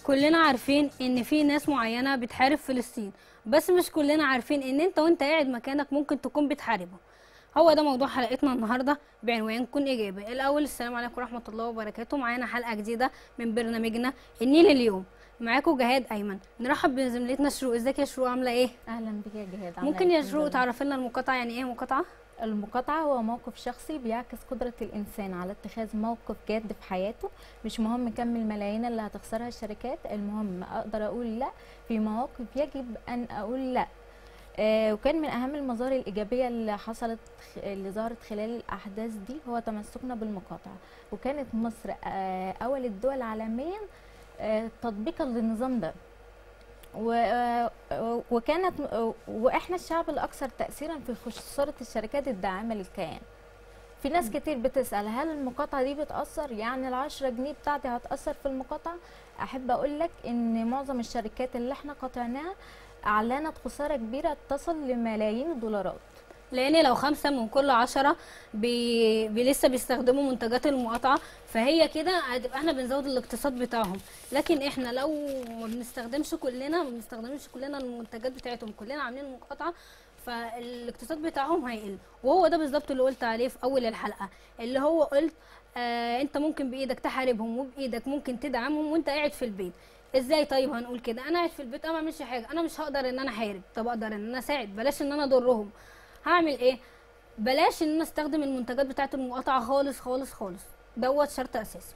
كلنا عارفين ان في ناس معينه بتحارب فلسطين بس مش كلنا عارفين ان انت وانت قاعد مكانك ممكن تكون بتحاربهم هو ده موضوع حلقتنا النهارده بعنوان كن اجابه الاول السلام عليكم ورحمه الله وبركاته معانا حلقه جديده من برنامجنا النيل اليوم معاكم جهاد ايمن نرحب بزميلتنا شروق ازيك يا شروق عامله ايه اهلا بك يا جهاد عاملة ممكن إيه؟ يا الحمد شروق لله. تعرفي لنا المقاطعه يعني ايه مقاطعه المقاطعة هو موقف شخصي بيعكس قدرة الإنسان على اتخاذ موقف جاد في حياته مش مهم كم الملايين اللي هتخسرها الشركات المهم أقدر أقول لا في مواقف يجب أن أقول لا آه وكان من أهم المظاهر الإيجابية اللي حصلت خ- اللي ظهرت خلال الأحداث دي هو تمسكنا بالمقاطعة وكانت مصر آه أول الدول عالميا آه تطبيقا للنظام ده و- آه، وكانت آه، واحنا الشعب الاكثر تاثيرا في خساره الشركات الداعمه للكيان في ناس كتير بتسال هل المقاطعه دي بتاثر يعني العشرة جنيه بتاعتي هتاثر في المقاطعه احب اقول لك ان معظم الشركات اللي احنا قاطعناها اعلنت خساره كبيره تصل لملايين الدولارات لان لو خمسة من كل عشرة بي... بي لسه بيستخدموا منتجات المقاطعة فهي كده هتبقى احنا بنزود الاقتصاد بتاعهم لكن احنا لو ما بنستخدمش كلنا ما بنستخدمش كلنا المنتجات بتاعتهم كلنا عاملين مقاطعة فالاقتصاد بتاعهم هيقل وهو ده بالظبط اللي قلت عليه في اول الحلقة اللي هو قلت آه انت ممكن بايدك تحاربهم وبايدك ممكن تدعمهم وانت قاعد في البيت ازاي طيب هنقول كده انا قاعد في البيت انا ما بعملش حاجه انا مش هقدر ان انا احارب طب اقدر ان انا اساعد بلاش ان انا اضرهم هعمل ايه بلاش ان انا استخدم المنتجات بتاعه المقاطعه خالص خالص خالص دوت شرط اساسي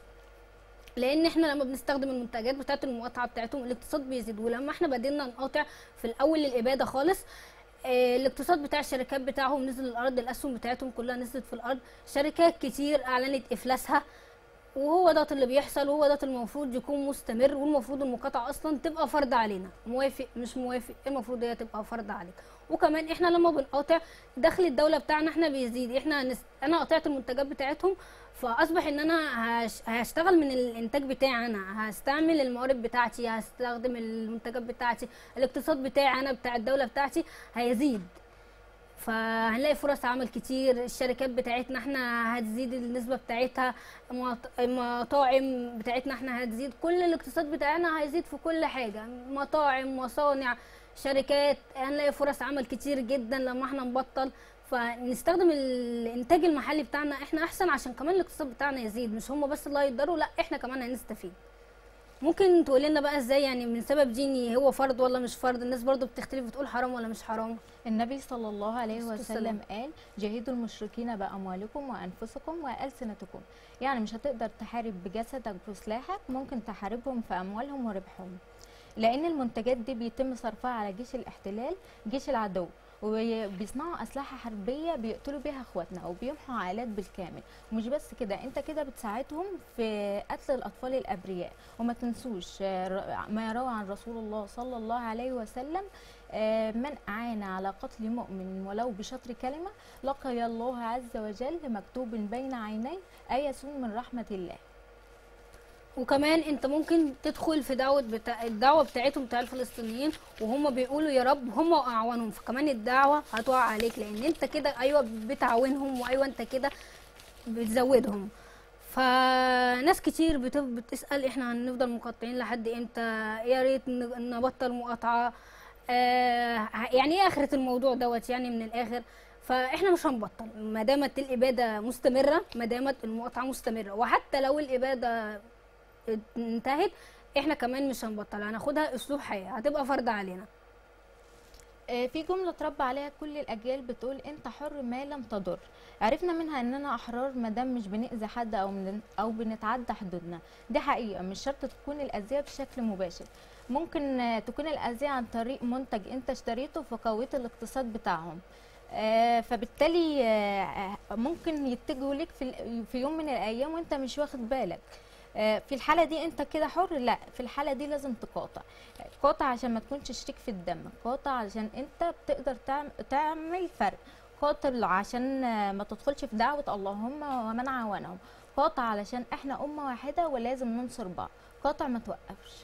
لان احنا لما بنستخدم المنتجات بتاعه المقاطعه بتاعتهم الاقتصاد بيزيد ولما احنا بدينا نقاطع في الاول الاباده خالص آه، الاقتصاد بتاع الشركات بتاعهم نزل الارض الاسهم بتاعتهم كلها نزلت في الارض شركات كتير اعلنت افلاسها وهو ده اللي بيحصل وهو ده المفروض يكون مستمر والمفروض المقاطعه اصلا تبقى فرض علينا موافق مش موافق المفروض هي تبقى فرض عليك وكمان احنا لما بنقاطع دخل الدوله بتاعنا احنا بيزيد احنا نس... انا قطعت المنتجات بتاعتهم فاصبح ان انا هش... هشتغل من الانتاج بتاعي انا هستعمل الموارد بتاعتي هستخدم المنتجات بتاعتي الاقتصاد بتاعي انا بتاع الدوله بتاعتي هيزيد فهنلاقي فرص عمل كتير الشركات بتاعتنا احنا هتزيد النسبة بتاعتها مط- المطاعم بتاعتنا احنا هتزيد كل الاقتصاد بتاعنا هيزيد في كل حاجة مطاعم مصانع شركات هنلاقي فرص عمل كتير جدا لما احنا نبطل فنستخدم الانتاج المحلي بتاعنا احنا احسن عشان كمان الاقتصاد بتاعنا يزيد مش هم بس اللي هيقدروا لا احنا كمان هنستفيد ممكن تقول لنا بقى ازاي يعني من سبب ديني هو فرض ولا مش فرض الناس برضو بتختلف بتقول حرام ولا مش حرام النبي صلى الله عليه الصلاة وسلم قال جاهدوا المشركين بأموالكم وأنفسكم وألسنتكم يعني مش هتقدر تحارب بجسدك وسلاحك ممكن تحاربهم في أموالهم وربحهم لأن المنتجات دي بيتم صرفها على جيش الاحتلال جيش العدو وبيصنعوا أسلحة حربية بيقتلوا بيها اخواتنا أو بيمحوا عائلات بالكامل ومش بس كده انت كده بتساعدهم في قتل الأطفال الأبرياء وما تنسوش آه، ر- ما يروى عن رسول الله صلى الله عليه وسلم آه، من أعان على قتل مؤمن ولو بشطر كلمة لقي الله عز وجل مكتوب بين عينيه آية من رحمة الله وكمان انت ممكن تدخل في دعوه بتاع الدعوه بتاعتهم بتاع الفلسطينيين وهم بيقولوا يا رب هم واعوانهم فكمان الدعوه هتقع عليك لان انت كده ايوه بتعاونهم وايوه انت كده بتزودهم فناس كتير بت- بتسال احنا هنفضل مقاطعين لحد امتى يا ريت ن- نبطل مقاطعه آه يعني ايه اخره الموضوع دوت يعني من الاخر فاحنا مش هنبطل ما دامت الاباده مستمره ما دامت المقاطعه مستمره وحتى لو الاباده انتهت احنا كمان مش هنبطل هناخدها اسلوب حياه هتبقى فرض علينا آه، في جملة تربى عليها كل الأجيال بتقول أنت حر ما لم تضر عرفنا منها إننا أحرار ما دام مش بنأذي حد أو من أو بنتعدى حدودنا دي حقيقة مش شرط تكون الأذية بشكل مباشر ممكن آه، تكون الأذية عن طريق منتج أنت اشتريته فقويت الاقتصاد بتاعهم آه، فبالتالي آه، آه، ممكن يتجهوا ليك في ال- في يوم من الأيام وأنت مش واخد بالك آه، في الحالة دي أنت كده حر لا في الحالة دي لازم تقاطع قاطع عشان ما تكونش شريك في الدم قاطع علشان انت بتقدر تعم- تعمل فرق قاتل عشان آه، ما تدخلش في دعوة اللهم ومن عاونهم قاطع علشان احنا أمة واحدة ولازم ننصر بعض قاطع ما توقفش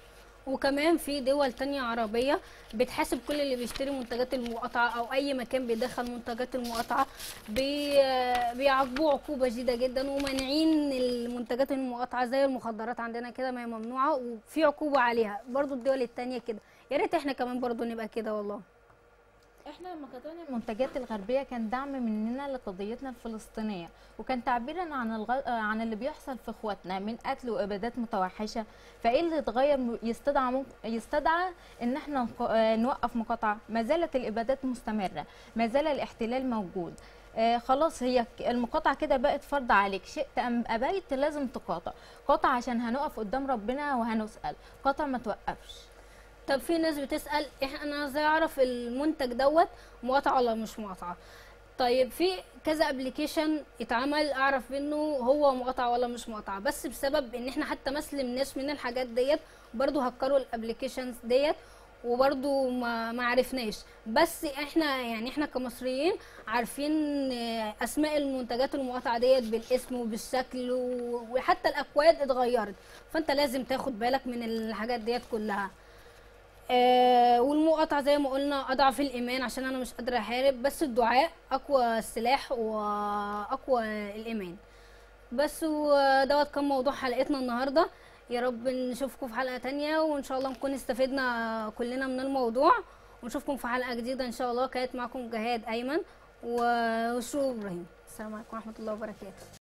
وكمان في دول تانية عربية بتحاسب كل اللي بيشتري منتجات المقاطعة أو أي مكان بيدخل منتجات المقاطعة بي- بيعاقبوه عقوبة شديدة جدا ومانعين المنتجات المقاطعة زي المخدرات عندنا كده ما هي ممنوعة وفي عقوبة عليها برضو الدول التانية كده يا ريت احنا كمان برضو نبقى كده والله احنا لما قطعنا المنتجات الغربيه كان دعم مننا لقضيتنا الفلسطينيه وكان تعبيرا عن الغ... آه، عن اللي بيحصل في اخواتنا من قتل وابادات متوحشه فايه اللي اتغير م- يستدعى ممكن... يستدعى ان احنا نق... آه، نوقف مقاطعه ما زالت الابادات مستمره ما زال الاحتلال موجود آه خلاص هي ك- المقاطعه كده بقت فرض عليك شئت ام ابيت لازم تقاطع قاطع عشان هنقف قدام ربنا وهنسال قاطع ما توقفش طب في ناس بتسأل إح- انا ازاي اعرف المنتج دوت مقاطعة ولا مش مقاطعة طيب في كذا ابلكيشن اتعمل اعرف منه هو مقاطعة ولا مش مقاطعة بس بسبب ان احنا حتى ما سلمناش من الحاجات ديت برضو هكروا الابلكيشنز ديت وبرضو ما ما عرفناش بس احنا يعني احنا كمصريين عارفين آه، اسماء المنتجات المقاطعة ديت بالاسم وبالشكل و- وحتى الاكواد اتغيرت فانت لازم تاخد بالك من الحاجات ديت كلها آه والمقاطعة زي ما قلنا أضعف الإيمان عشان أنا مش قادرة أحارب بس الدعاء أقوى السلاح وأقوى الإيمان بس ودوت كان موضوع حلقتنا النهاردة يا رب نشوفكم في حلقة تانية وإن شاء الله نكون استفدنا كلنا من الموضوع ونشوفكم في حلقة جديدة إن شاء الله كانت معكم جهاد أيمن وشو إبراهيم السلام عليكم ورحمة الله وبركاته